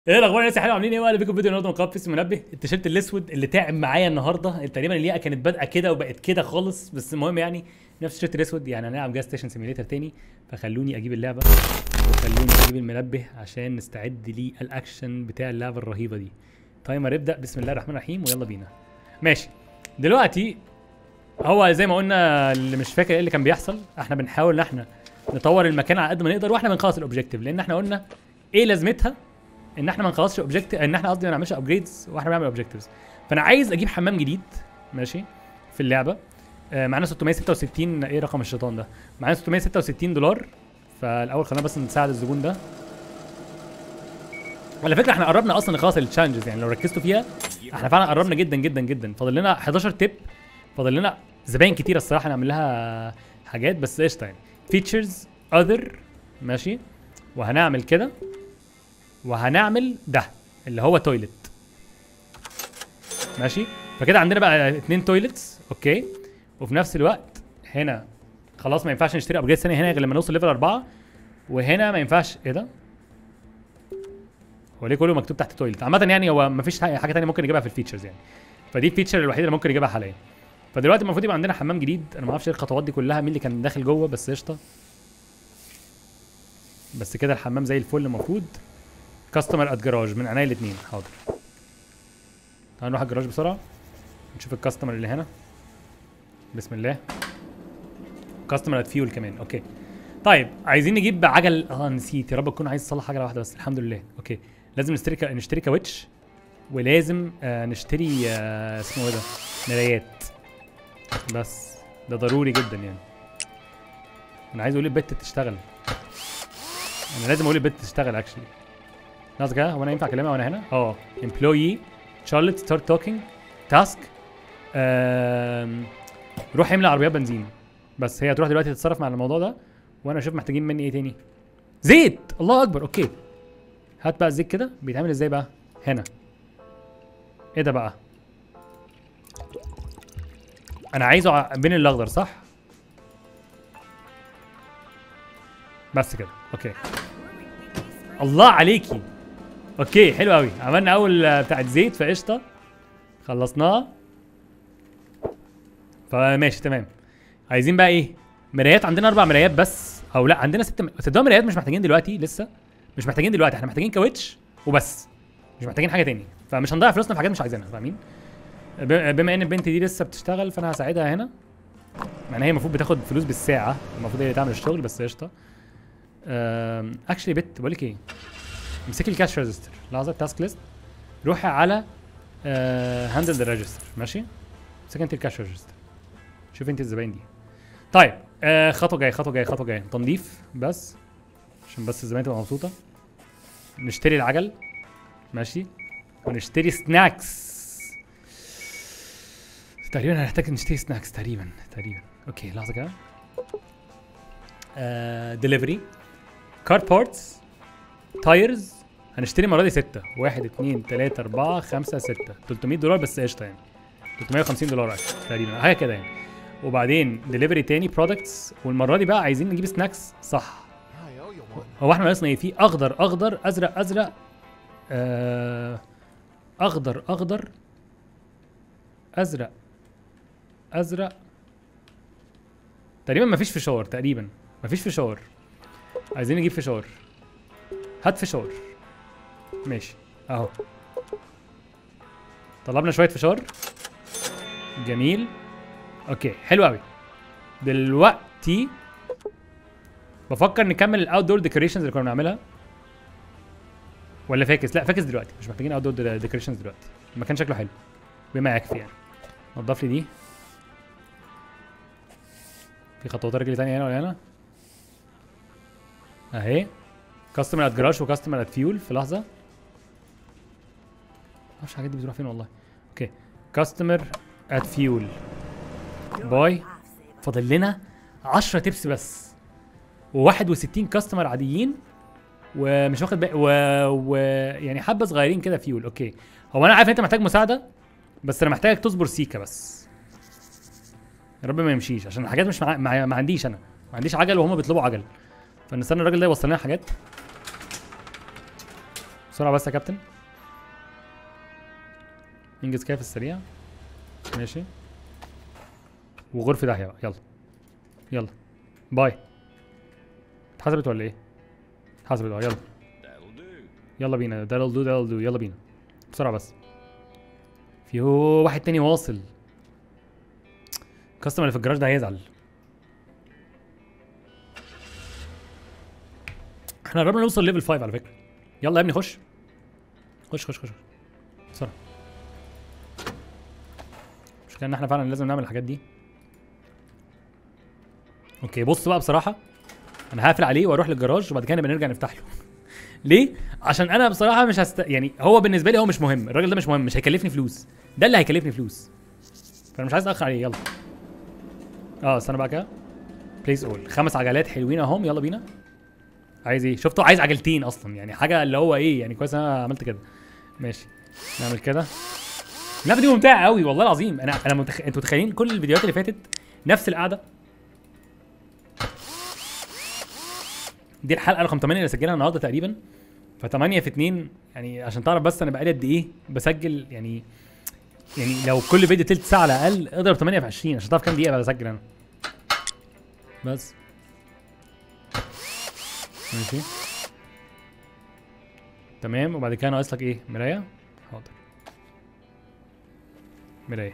ايه الاخبار الناس حلوه عاملين ايه واهلا بيكم في فيديو النهارده من قناه فيس منبه التيشيرت الاسود اللي تعب معايا النهارده تقريبا اللياقه كانت بادئه كده وبقت كده خالص بس المهم يعني نفس التيشيرت الاسود يعني هنلعب جاز ستيشن سيميليتر تاني فخلوني اجيب اللعبه وخلوني اجيب المنبه عشان نستعد للاكشن بتاع اللعبه الرهيبه دي تايمر ابدا بسم الله الرحمن الرحيم ويلا بينا ماشي دلوقتي هو زي ما قلنا اللي مش فاكر ايه اللي كان بيحصل احنا بنحاول ان احنا نطور المكان على قد ما نقدر واحنا بنخلص الاوبجيكتيف لان احنا قلنا ايه لازمتها ان احنا ما نخلصش اوبجكت ان احنا قصدي ما نعملش ابجريدز واحنا بنعمل اوبجكتيفز فانا عايز اجيب حمام جديد ماشي في اللعبه آه معانا 666 ايه رقم الشيطان ده معانا 666 دولار فالاول خلينا بس نساعد الزبون ده على فكره احنا قربنا اصلا نخلص التشالنجز يعني لو ركزتوا فيها احنا فعلا قربنا جدا جدا جدا فاضل لنا 11 تيب فاضل لنا زباين كتيره الصراحه نعمل لها حاجات بس قشطه يعني فيتشرز اذر ماشي وهنعمل كده وهنعمل ده اللي هو تويلت ماشي فكده عندنا بقى اتنين تويلتس اوكي وفي نفس الوقت هنا خلاص ما ينفعش نشتري ابجريد ثانيه هنا غير لما نوصل ليفل أربعة وهنا ما ينفعش ايه ده هو ليه كله مكتوب تحت تويلت عامه يعني هو ما فيش حاجه ثانيه ممكن نجيبها في الفيتشرز يعني فدي الفيتشر الوحيده اللي ممكن نجيبها حاليا فدلوقتي المفروض يبقى عندنا حمام جديد انا ما اعرفش ايه الخطوات دي كلها مين اللي كان داخل جوه بس قشطه بس كده الحمام زي الفل المفروض كاستمر ات جراج من عينيا الاثنين حاضر تعال نروح الجراج بسرعه نشوف الكاستمر اللي هنا بسم الله كاستمر ات فيول كمان اوكي طيب عايزين نجيب عجل اه نسيت يا رب تكون عايز تصلح عجله واحده بس الحمد لله اوكي لازم نشتري ك... نشتري كاوتش ولازم آه نشتري آه اسمه ايه ده مرايات بس ده ضروري جدا يعني انا عايز اقول البت تشتغل انا لازم اقول البت تشتغل اكشلي لحظه كده هو انا ينفع اكلمها وانا هنا؟ اه امبلوي شارلوت ستارت توكينج تاسك روح املى عربيات بنزين بس هي هتروح دلوقتي تتصرف مع الموضوع ده وانا اشوف محتاجين مني ايه تاني زيت الله اكبر اوكي هات بقى الزيت كده بيتعمل ازاي بقى هنا ايه ده بقى انا عايزه ع- بين الاخضر صح بس كده اوكي الله عليكي اوكي حلو قوي عملنا اول آه، بتاعت زيت فقشطه خلصناها فماشي تمام عايزين بقى ايه مرايات عندنا اربع مرايات بس او لا عندنا ست م- صدقوا مرايات مش محتاجين دلوقتي لسه مش محتاجين دلوقتي احنا محتاجين كاوتش وبس مش محتاجين حاجه تاني فمش هنضيع فلوسنا في حاجات مش عايزينها فاهمين ب- بما ان البنت دي لسه بتشتغل فانا هساعدها هنا مع ان هي المفروض بتاخد فلوس بالساعه المفروض هي اللي تعمل الشغل بس قشطه اكشلي بت بقول لك ايه امسكي الكاش ريجستر لحظه تاسك ليست روحي على هاندل ذا ريجستر ماشي امسكي انت الكاش ريجستر شوفي انت الزباين دي طيب آه خطوه جايه خطوه جايه خطوه جايه تنظيف بس عشان بس الزباين تبقى مبسوطه نشتري العجل ماشي ونشتري سناكس تقريبا هنحتاج نشتري سناكس تقريبا تقريبا اوكي لحظه كده دليفري كار بارتس تايرز هنشتري المره دي ستة واحد اتنين تلاتة أربعة خمسة ستة 300 دولار بس قشطة يعني 350 دولار actually تقريبا حاجة كده يعني وبعدين دليفري تاني برودكتس والمرة دي بقى عايزين نجيب سناكس صح هو احنا ناقصنا ايه في اخضر اخضر ازرق ازرق آه اخضر اخضر ازرق ازرق تقريبا مفيش فشار تقريبا مفيش فشار عايزين نجيب فشار هات فشار ماشي اهو طلبنا شويه فشار جميل اوكي حلو قوي دلوقتي بفكر نكمل الاوت دور ديكوريشنز اللي كنا بنعملها ولا فاكس لا فاكس دلوقتي مش محتاجين اوت دور ديكوريشنز دلوقتي المكان شكله حلو بما يكفي يعني نضف لي دي في خطوات رجلي تانية هنا ولا هنا اهي كاستمر ات جراج وكاستمر ات فيول في لحظه معرفش الحاجات دي بتروح فين والله اوكي كاستمر ات فيول باي فاضل لنا 10 تيبس بس و61 كاستمر عاديين ومش واخد بالي و... و... يعني حبه صغيرين كده فيول اوكي هو انا عارف انت محتاج مساعده بس انا محتاجك تصبر سيكا بس يا رب ما يمشيش عشان الحاجات مش مع... مع... ما عنديش انا ما عنديش عجل وهم بيطلبوا عجل فنستنى الراجل ده يوصل لنا حاجات بسرعه بس يا كابتن انجز كده في السريع ماشي وغرفه داهيه بقى يلا يلا باي اتحسبت ولا ايه اتحسبت اه يلا That'll do. يلا بينا that'll do that'll do يلا بينا بسرعة بس في هو واحد تاني واصل الكاستمر اللي في الجراج ده هيزعل احنا قربنا نوصل ليفل 5 على فكرة يلا يا ابني خش خش خش خش بسرعة مش كان احنا فعلا لازم نعمل الحاجات دي اوكي بص بقى بصراحة انا هقفل عليه واروح للجراج وبعد كده نبقى نرجع نفتح له ليه؟ عشان انا بصراحه مش هست... يعني هو بالنسبه لي هو مش مهم الراجل ده مش مهم مش هيكلفني فلوس ده اللي هيكلفني فلوس فانا مش عايز اتاخر عليه يلا اه استنى بقى كده بليز اول خمس عجلات حلوين اهم يلا بينا عايز ايه شفته عايز عجلتين اصلا يعني حاجه اللي هو ايه يعني كويس انا عملت كده ماشي نعمل كده اللعبه دي ممتعه قوي والله العظيم انا انا متخ... انتوا متخيلين كل الفيديوهات اللي فاتت نفس القعده دي الحلقه رقم 8 اللي سجلها النهارده تقريبا ف 8 في 2 يعني عشان تعرف بس انا بقالي قد ايه بسجل يعني يعني لو كل فيديو تلت ساعه على الاقل اضرب 8 في 20 عشان تعرف كام دقيقه بسجل انا بس ماشي تمام وبعد كده ناقص لك ايه مرايه حاضر مرايه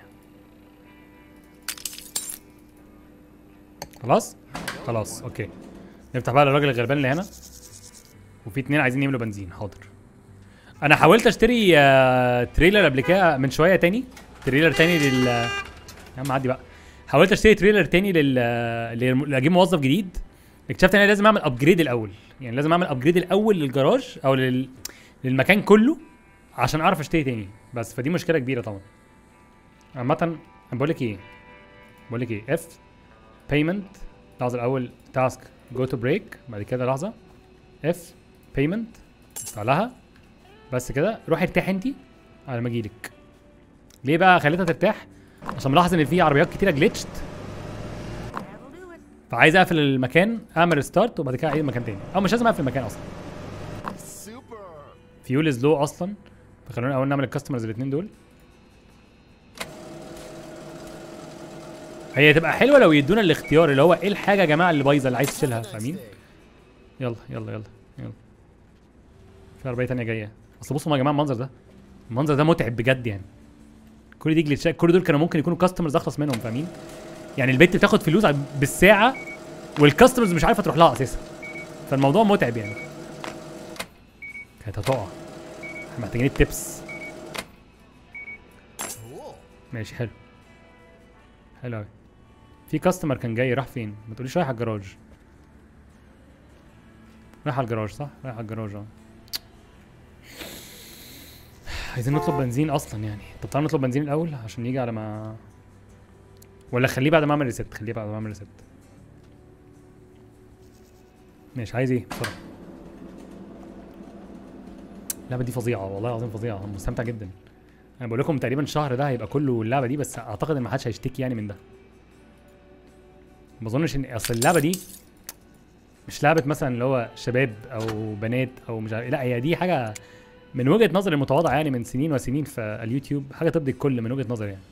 خلاص خلاص اوكي نفتح بقى للراجل الغلبان اللي هنا وفي اتنين عايزين يملوا بنزين حاضر انا حاولت اشتري آه، تريلر قبل كده من شويه تاني تريلر تاني لل يا عم عدي بقى حاولت اشتري تريلر تاني لل لل- لاجيب موظف جديد اكتشفت ان انا لازم اعمل ابجريد الاول يعني لازم اعمل ابجريد الاول للجراج او لل... للمكان كله عشان اعرف اشتري تاني بس فدي مشكله كبيره طبعا عامه انا بقول لك ايه بقول لك ايه اف بيمنت لحظه الاول تاسك جو تو بريك بعد كده لحظه اف بيمنت لها بس كده روحي ارتاحي انت على ما اجيلك ليه بقى خليتها ترتاح عشان ملاحظ ان في عربيات كتيره جلitched That'll do it. فعايز اقفل المكان اعمل ستارت وبعد كده اعيد مكان تاني او مش لازم اقفل المكان اصلا Super. فيول از لو اصلا فخلونا اول نعمل الكاستمرز الاثنين دول هي تبقى حلوه لو يدونا الاختيار اللي هو ايه الحاجه يا جماعه اللي بايظه اللي عايز تشيلها فاهمين يلا يلا يلا يلا في عربيه تانية جايه اصل بصوا يا جماعه المنظر ده المنظر ده متعب بجد يعني كل دي جليتشات كل دول كانوا ممكن يكونوا كاستمرز اخلص منهم فاهمين يعني البت بتاخد فلوس ع- بالساعه والكاستمرز مش عارفه تروح لها اساسا فالموضوع متعب يعني كانت هتقع احنا محتاجين التبس Cool. ماشي حلو حلو قوي في كاستمر كان جاي راح فين ما تقوليش رايح على الجراج رايح على الجراج صح رايح على الجراج اه عايزين نطلب بنزين اصلا يعني طب تعالى نطلب بنزين الاول عشان يجي على ما ولا خليه بعد ما اعمل ريست خليه بعد ما اعمل ريست ماشي عايز ايه بسرعه اللعبه دي فظيعه والله العظيم فظيعه أنا مستمتع جدا انا بقول لكم تقريبا الشهر ده هيبقى كله اللعبه دي بس اعتقد ان ما حدش هيشتكي يعني من ده ما اظنش ان اصل اللعبه دي مش لعبه مثلا اللي هو شباب او بنات او مش عارف لا هي دي حاجه من وجهه نظري المتواضعه يعني من سنين وسنين في اليوتيوب حاجه ترضي الكل من وجهه نظري يعني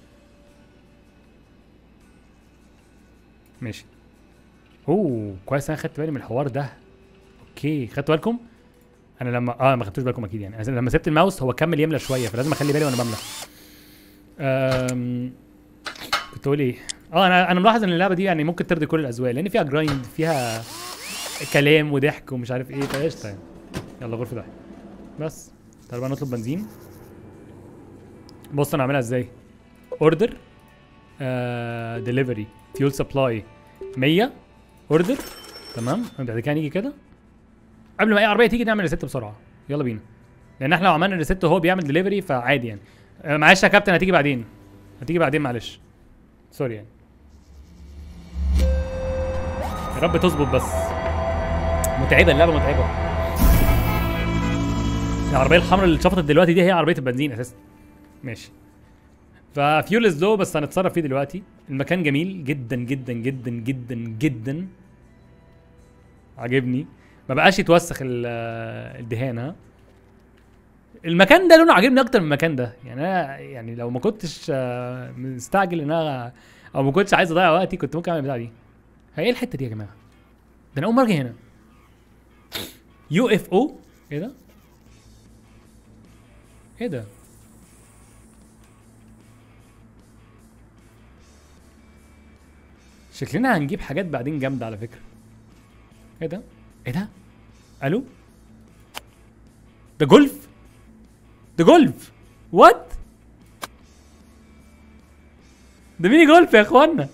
ماشي اوه كويس انا خدت بالي من الحوار ده اوكي خدتوا بالكم انا لما اه ما خدتوش بالكم اكيد يعني أنا لما سبت الماوس هو كمل يملى شويه فلازم اخلي بالي وانا بملى أم... كنت اقول ايه اه انا انا ملاحظ ان اللعبه دي يعني ممكن ترضي كل الاذواق لان فيها جرايند فيها كلام وضحك ومش عارف ايه فقشطه يعني يلا غرفه ده بس تعالوا بقى نطلب بنزين بص انا هعملها ازاي اوردر ديليفري فيول سبلاي 100 اوردر تمام بعد كده نيجي كده قبل ما اي عربيه تيجي نعمل ريست بسرعه يلا بينا لان احنا لو عملنا ريست وهو بيعمل ديليفري فعادي يعني آه، معلش يا كابتن هتيجي بعدين هتيجي بعدين معلش سوري يعني يا رب تظبط بس متعبه اللعبه متعبه العربيه الحمراء اللي اتشفطت دلوقتي دي هي عربيه البنزين اساسا ماشي ففيول از لو بس هنتصرف فيه دلوقتي المكان جميل جدا جدا جدا جدا جدا عاجبني ما بقاش يتوسخ ال- الدهان ها المكان ده لونه عاجبني اكتر من المكان ده يعني انا يعني لو ما كنتش آه، مستعجل ان انا او ما كنتش عايز اضيع وقتي كنت ممكن اعمل البتاع دي هي ايه الحته دي يا جماعه ده انا اول مره اجي هنا يو اف او ايه ده ايه ده شكلنا هنجيب حاجات بعدين جامده على فكره ايه ده ايه ده الو ده جولف ده جولف وات ده ميني جولف يا اخوانا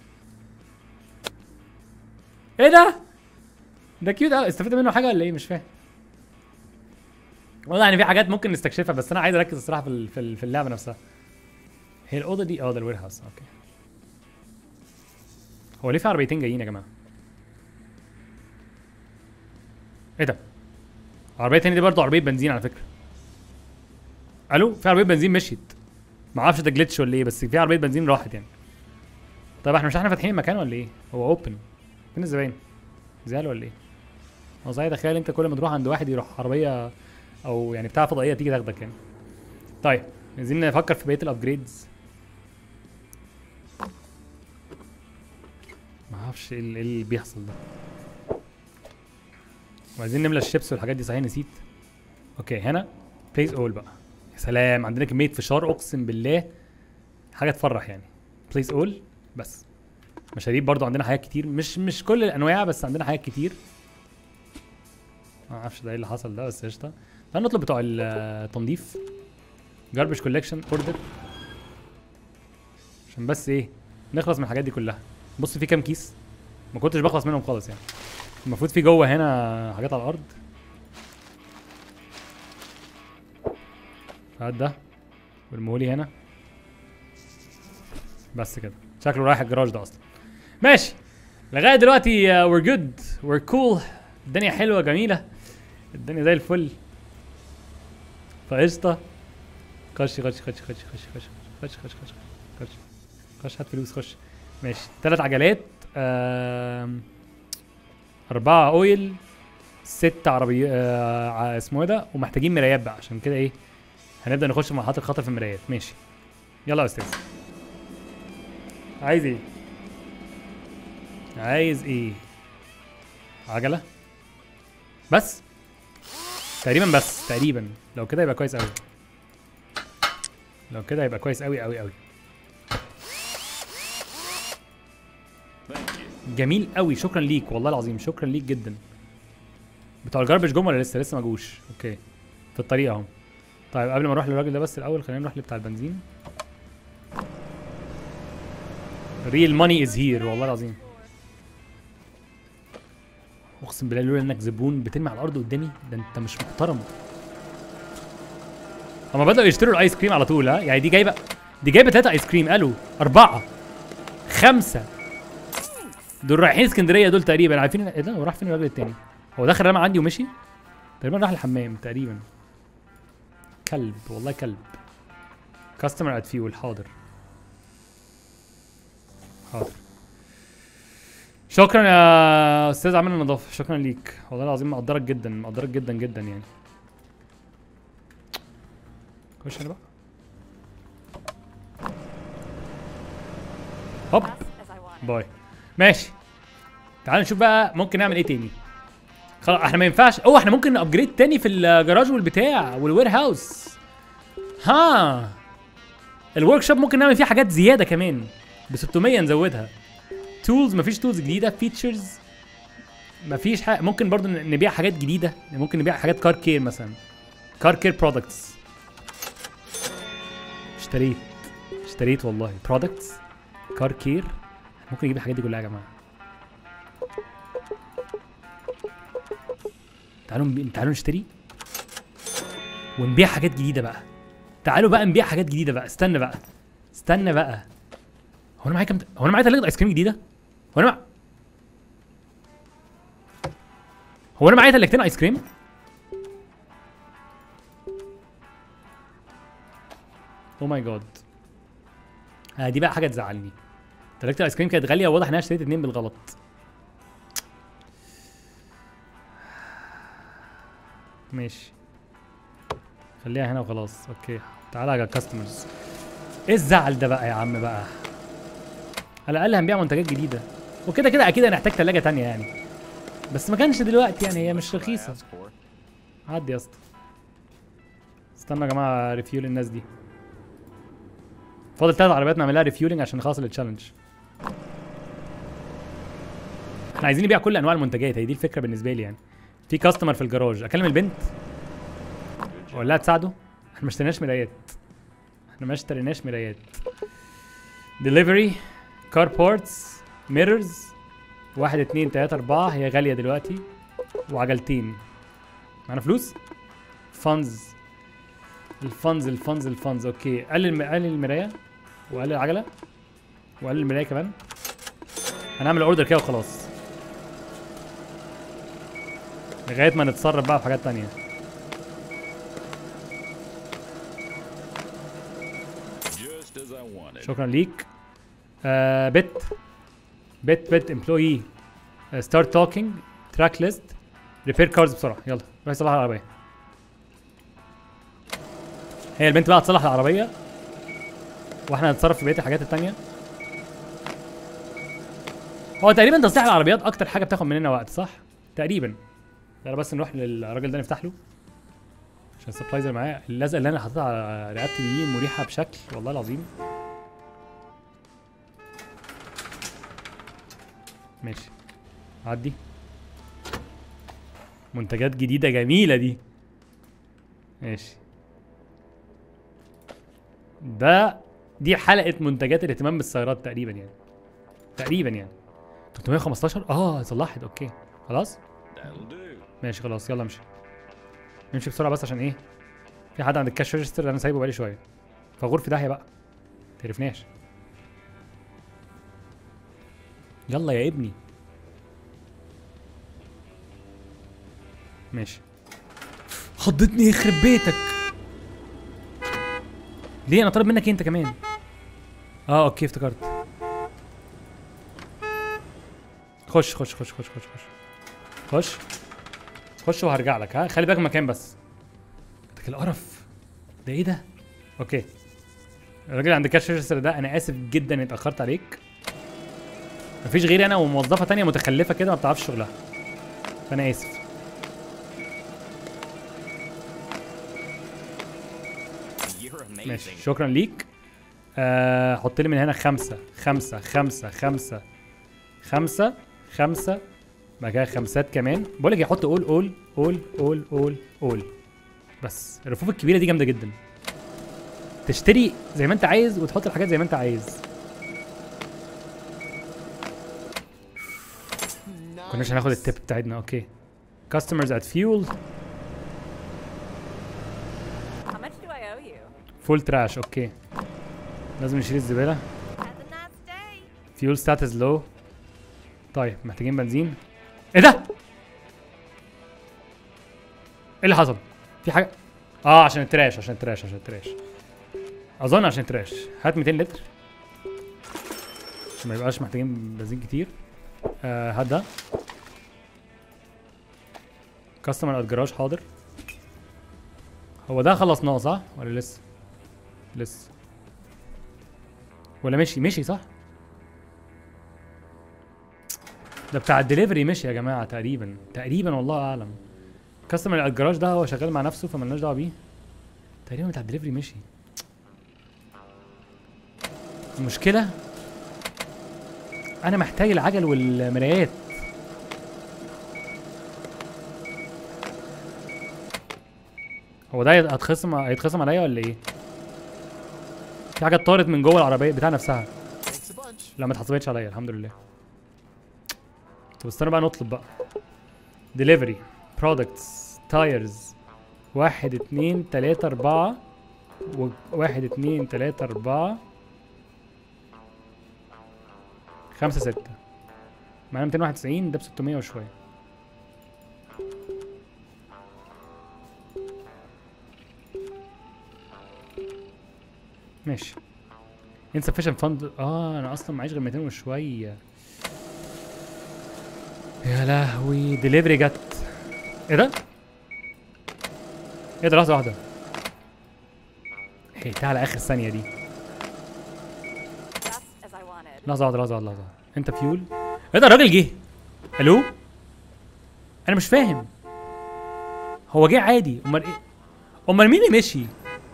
ايه ده ده كيوت قوي استفدت منه حاجه ولا ايه مش فاهم والله يعني في حاجات ممكن نستكشفها بس انا عايز اركز الصراحه في ال- في ال- في اللعبه نفسها هي الاوضه دي اه ده الوير هاوس اوكي هو ليه في عربيتين جايين يا جماعه ايه ده العربيه التانية دي برضه عربيه بنزين على فكره الو في عربيه بنزين مشيت ما اعرفش ده جلitch ولا ايه بس في عربيه بنزين راحت يعني طب احنا مش احنا فاتحين المكان ولا ايه هو اوبن فين الزباين زعل ولا ايه هو صحيح تخيل انت كل ما تروح عند واحد يروح عربيه او يعني بتاع فضائيه تيجي تاخدك يعني طيب عايزين نفكر في بقيه الابجريدز ما اعرفش ايه اللي إيه اللي بيحصل ده وعايزين نملى الشيبس والحاجات دي صحيح نسيت اوكي هنا بليز اول بقى يا سلام عندنا كميه فشار اقسم بالله حاجه تفرح يعني بليز اول بس مشاريب برضو عندنا حاجات كتير مش مش كل الانواع بس عندنا حاجات كتير ما اعرفش ده ايه اللي حصل ده بس قشطه تعال نطلب بتوع التنظيف جاربج كولكشن اوردر عشان بس ايه نخلص من الحاجات دي كلها بص في كام كيس ما كنتش بخلص منهم خالص يعني المفروض في جوه هنا حاجات على الارض هات ده والمولي هنا بس كده شكله رايح الجراج ده اصلا ماشي لغايه دلوقتي وير جود وير كول الدنيا حلوه جميله الدنيا زي الفل فقشطه خش خش خش خش خش خش خش خش خش خش خش هات فلوس خش ماشي ثلاث عجلات آم، أربعة أويل ست عربية آه ع- اسمه ايه ده ومحتاجين مرايات بقى عشان كده ايه هنبدأ نخش في مرحلة الخطر في المرايات ماشي يلا يا أستاذ عايز ايه؟ عايز ايه؟ عجلة بس تقريبا بس تقريبا لو كده يبقى كويس قوي لو كده يبقى كويس قوي قوي قوي Thank you. جميل قوي شكرا ليك والله العظيم شكرا ليك جدا بتوع الجاربج جم ولا لسه لسه ما جوش اوكي في الطريق اهو طيب قبل ما نروح للراجل ده بس الاول خلينا نروح لبتاع البنزين ريل ماني از هير والله العظيم اقسم بالله لولا انك زبون بترمي على الارض قدامي ده انت مش محترم هما بدأوا يشتروا الايس كريم على طول ها يعني دي جايبه دي جايبه ثلاثة ايس كريم قالوا أربعة خمسة دول رايحين اسكندريه دول تقريبا عارفين ايه ده هو راح فين الراجل التاني هو دخل رمى عندي ومشي تقريبا راح الحمام تقريبا كلب والله كلب كاستمر ات فيول حاضر حاضر شكرا يا استاذ عامل النظافه شكرا ليك والله العظيم مقدرك جدا مقدرك جدا جدا يعني خش انا بقى هوب Just as I wanted. باي ماشي تعال نشوف بقى ممكن نعمل ايه تاني خلاص احنا ما ينفعش اوه احنا ممكن ابجريد تاني في الجراج والبتاع والوير هاوس ها الورك شوب ممكن نعمل فيه حاجات زياده كمان ب 600 نزودها تولز مفيش تولز جديده فيتشرز مفيش حاجه ممكن برضو ن- نبيع حاجات جديده ممكن نبيع حاجات كار كير مثلا كار كير برودكتس اشتريت اشتريت والله برودكتس كار كير ممكن نجيب الحاجات دي كلها يا جماعه تعالوا نبي... تعالوا نشتري ونبيع حاجات جديده بقى تعالوا بقى نبيع حاجات جديده بقى استنى بقى استنى بقى هو انا معايا كام هو انا معايا ثلاجه ايس كريم جديده هو انا مع... هو انا معايا ثلاجتين ايس كريم او ماي جاد آه دي بقى حاجه تزعلني تلاجة الايس كريم كانت غاليه وواضح ان انا اشتريت اتنين بالغلط ماشي خليها هنا وخلاص اوكي تعالى على الكاستمرز ايه الزعل ده بقى يا عم بقى على الاقل هنبيع منتجات جديده وكده كده اكيد هنحتاج ثلاجه تانية يعني بس ما كانش دلوقتي يعني هي مش رخيصه Ask for. عدي يا اسطى استنى يا جماعه ريفيول الناس دي فاضل ثلاث عربيات نعمل لها ريفيولنج عشان نخلص التشالنج احنا عايزين نبيع كل انواع المنتجات هي دي الفكره بالنسبه لي يعني في كاستمر في الجراج اكلم البنت اقول لها تساعده احنا ما اشتريناش مرايات احنا ما اشتريناش مرايات ديليفري كار بورتس ميررز واحد اتنين تلاته اربعه هي غاليه دلوقتي وعجلتين معانا فلوس فانز الفانز الفانز الفانز اوكي قلل قلل المرايه وقلل العجله وقلل المرايه كمان هنعمل اوردر كده وخلاص لغايه ما نتصرف بقى في حاجات تانية Just as I wanted. شكرا ليك آه بت بت بت امبلوي ستارت توكينج تراك ليست ريبير كارز بسرعه يلا روح صلح العربيه هي البنت بقى هتصلح العربيه واحنا هنتصرف في بقيه الحاجات التانية هو تقريبا تصليح العربيات اكتر حاجه بتاخد مننا وقت صح تقريبا يلا بس نروح للراجل ده نفتح له عشان السبلايز اللي معايا اللزقه اللي انا حاططها على رقبتي دي مريحه بشكل والله العظيم ماشي عدي منتجات جديدة جميلة دي ماشي ده دي حلقة منتجات الاهتمام بالسيارات تقريبا يعني تقريبا يعني 315 اه صلحت اوكي خلاص That'll do. ماشي خلاص يلا امشي نمشي بسرعة بس عشان ايه في حد عند الكاش ريجستر انا سايبه بقالي شوية فغور في داهية بقى تعرفناش يلا يا ابني ماشي خضتني يخرب بيتك ليه انا طالب منك إيه انت كمان اه اوكي افتكرت خش خش خش خش خش خش خش خش وهرجع لك ها خلي بالك من المكان بس ده القرف ده ايه ده اوكي الراجل عند كاش ريجستر ده انا اسف جدا اني اتاخرت عليك مفيش غيري انا وموظفه تانية متخلفه كده ما بتعرفش شغلها فانا اسف You're amazing. ماشي شكرا ليك آه حط لي من هنا خمسة خمسة خمسة خمسة خمسة خمسة بعد كده خمسات كمان بقول لك إيه، حط اول اول اول اول اول اول بس الرفوف الكبيرة دي جامدة جدا تشتري زي ما انت عايز وتحط الحاجات زي ما انت عايز كناش هناخد التيب بتاعتنا اوكي customers at fuel How much do I owe you? full trash اوكي لازم نشيل الزبالة Have a nice day. فيول ستاتس لو طيب محتاجين بنزين ايه ده؟ ايه اللي حصل؟ في حاجة اه عشان التراش عشان التراش عشان التراش اظن عشان التراش هات 200 لتر عشان ما يبقاش محتاجين بنزين كتير آه هات ده كاستمر ات جراج حاضر هو ده خلصناه صح ولا لسه؟ لسه ولا مشي مشي صح؟ ده بتاع الدليفري مشي يا جماعه تقريبا تقريبا والله اعلم كاستمر الجراج ده هو شغال مع نفسه فمالناش دعوه بيه تقريبا بتاع الدليفري مشي المشكله انا محتاج العجل والمرايات هو ده هيتخصم هيتخصم عليا ولا ايه؟ في حاجه طارت من جوه العربيه بتاع نفسها Thanks a bunch. لا ما اتحسبتش عليا الحمد لله طب استنى بقى نطلب بقى ديليفري برودكتس تايرز واحد اتنين تلاتة اربعة و- واحد اتنين تلاتة اربعة خمسة ستة معانا 291 ده ب 600 وشوية ماشي insufficient fund اه انا اصلا معيش غير 200 وشويه يا لهوي ديليفري جت ايه ده؟ ايه ده لحظه واحده لحقتها على اخر ثانيه دي Just as I wanted. لحظه واحده لحظه واحده لحظه انت فيول ايه ده الراجل جه الو انا مش فاهم هو جه عادي امال ايه امال مين اللي مشي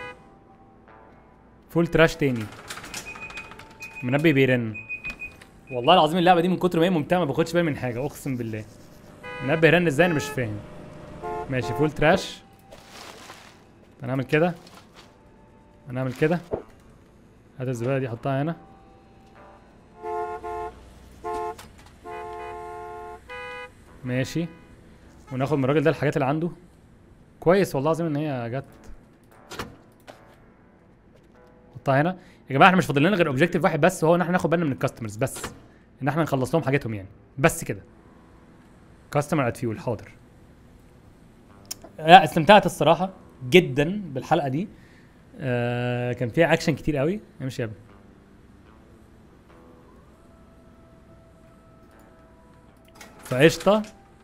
فول تراش تاني منبه بيرن والله العظيم اللعبه دي من كتر ما هي ممتعه ما باخدش بالي من حاجه اقسم بالله منبه رن ازاي انا مش فاهم ماشي فول تراش هنعمل كده هنعمل كده هات الزباله دي حطها هنا ماشي وناخد من الراجل ده الحاجات اللي عنده كويس والله العظيم ان هي جت حطها هنا يا جماعه احنا مش فاضل لنا غير اوبجيكتيف واحد بس وهو ان احنا ناخد بالنا من الكاستمرز بس ان احنا نخلص لهم حاجاتهم يعني بس كده كاستمر ات فيول حاضر لا استمتعت الصراحه جدا بالحلقه دي آه كان فيها اكشن كتير قوي امشي يا ابني فقشطه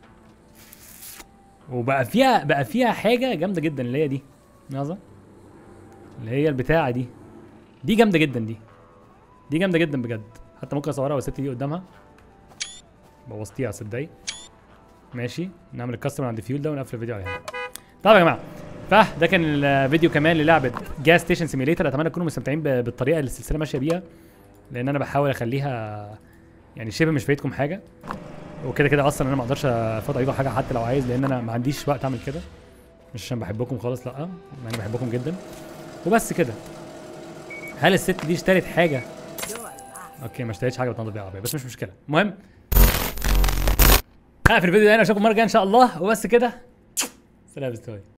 وبقى فيها بقى فيها حاجه جامده جدا اللي هي دي لحظه اللي هي البتاعه دي دي جامده جدا دي دي جامده جدا بجد حتى ممكن اصورها والست دي قدامها بوظتيها صدقني ماشي نعمل الكاستمر عند فيول ده ونقفل الفيديو على هنا طيب يا جماعه فده كان الفيديو كمان للعبه جاز ستيشن سيميليتر اتمنى تكونوا مستمتعين ب- بالطريقه اللي السلسله ماشيه بيها لان انا بحاول اخليها يعني شبه مش فايتكم حاجه وكده كده اصلا انا ما اقدرش افوت اي حاجه حتى لو عايز لان انا ما عنديش وقت اعمل كده مش عشان بحبكم خالص لا انا بحبكم جدا وبس كده هل الست دي اشترت حاجه اوكي ما اشتريتش حاجه بتنضف بيها العربيه بس مش مشكله المهم هقفل الفيديو ده هنا اشوفكم المره الجايه ان شاء الله وبس كده سلام استوي